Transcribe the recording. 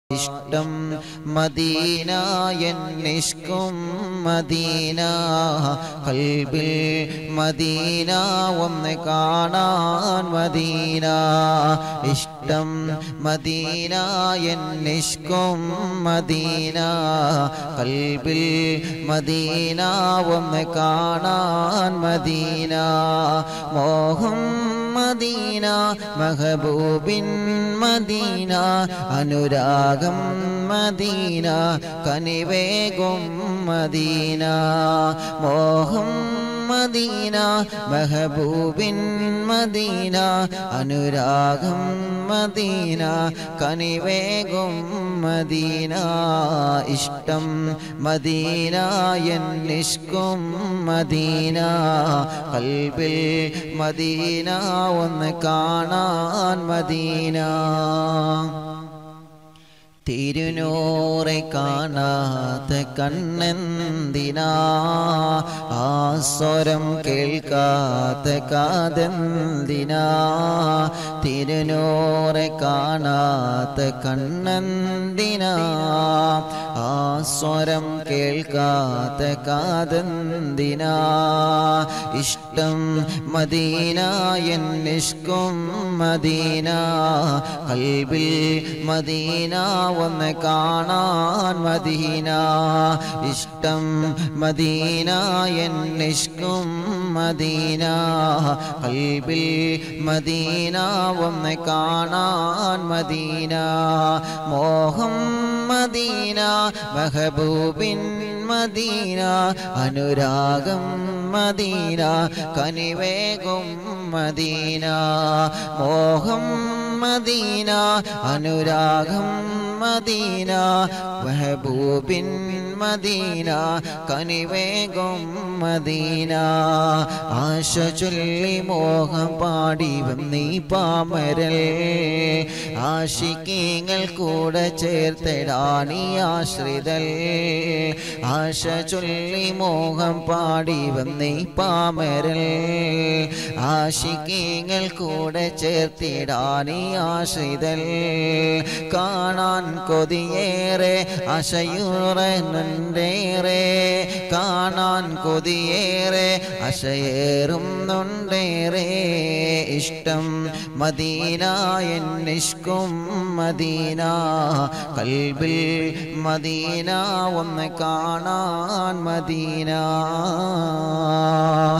ഇഷ്ടം മദീന എന്നിഷ്കും മദീന കൽബിൽ മദീന ഒന്ന് കാണാൻ മദീന ഇഷ്ടം മദീന എന്നിഷ്കും മദീന കൽബിൽ മദീന ഒന്ന് കാണാൻ മദീന മോഹം മദീന മഹബൂബിൻ മദീന അനുരാഗം മദീന കനിവേഗം മദീന മോഹം മദീന മെഹബൂബിൻ മദീന അനുരാഗം മദീന കനിവേഗം മദീന ഇഷ്ടം മദീന എന്നിഷ്കും മദീന കൽബിൽ മദീന ഒന്ന് കാണാൻ മദീന തിരുനൂറെ കാണാത്ത കണ്ണെന്തിനാ ആ സ്വരം കേൾക്കാത്ത കാതെന്തിനാ തിരുനൂറെ കാണാത്ത കണ്ണെന്തിനാ ആ സ്വരം കേൾക്കാത്ത കാതെന്തിനാ ഇഷ്ടം മദീന എന്നിഷ്കും മദീന കൽബിൽ മദീന ഒന്ന് കാണാൻ മദീന ഇഷ്ടം മദീന എന്നിഷ്കും മദീന കൽബിൽ മദീന ഒന്ന് കാണാൻ മദീന മോഹം മദീന മെഹബൂബിൻ മദീന അനുരാഗം മദീന കനിവേഗം മദീന മോഹം മദീന അനുരാഗം മദീന മെഹബൂബിൻ മദീന കനിവേഗം മദീന ആശ ചൊല്ലി മോഹം പാടി വന്നീ പാമരൽ ആശിക്കീങ്ങൾ കൂടെ ചേർത്തിടാണി ആശ്രിതൽ ആശ ചൊല്ലി മോഹം പാടി വന്നീ പാമരൽ ആശിക്കീങ്ങൾ കൂടെ ചേർത്തിടാണി ആശ്രിതൽ കാണാൻ കൊതിയേറെ അശയൂറേറെ കാണാൻ കൊതിയേറെ അശയേറുന്നുണ്ടേറെ ഇഷ്ടം മദീന എന്നിഷ്കും മദീന കൽബിൽ മദീന ഒന്ന് കാണാൻ മദീന